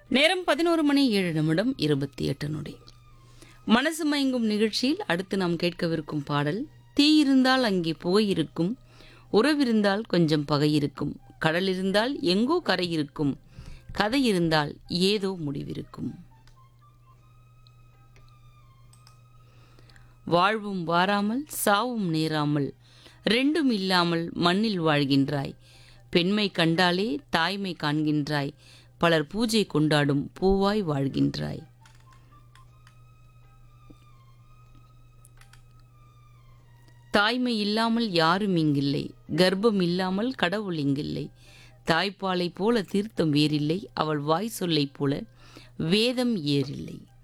நேரம் பதினோரு மணி ஏழு நிமிடம் இருபத்தி எட்டு நொடி மனசு மயங்கும் நிகழ்ச்சியில் அடுத்து நாம் கேட்கவிருக்கும் பாடல் தீ இருந்தால் அங்கே புகை இருக்கும் உறவிருந்தால் கொஞ்சம் பகை இருக்கும் கடல் இருந்தால் எங்கோ கரை இருக்கும் கதை இருந்தால் ஏதோ முடிவிருக்கும் வாழ்வும் வாராமல் சாவும் நேராமல் ரெண்டும் இல்லாமல் மண்ணில் வாழ்கின்றாய் பெண்மை கண்டாலே தாய்மை காண்கின்றாய் பலர் பூஜை கொண்டாடும் பூவாய் வாழ்கின்றாய் தாய்மை இல்லாமல் யாரும் இங்கில்லை கர்ப்பம் இல்லாமல் கடவுள் இங்கில்லை தாய்ப்பாலை போல தீர்த்தம் வேறில்லை அவள் வாய் சொல்லைப் போல வேதம் ஏறில்லை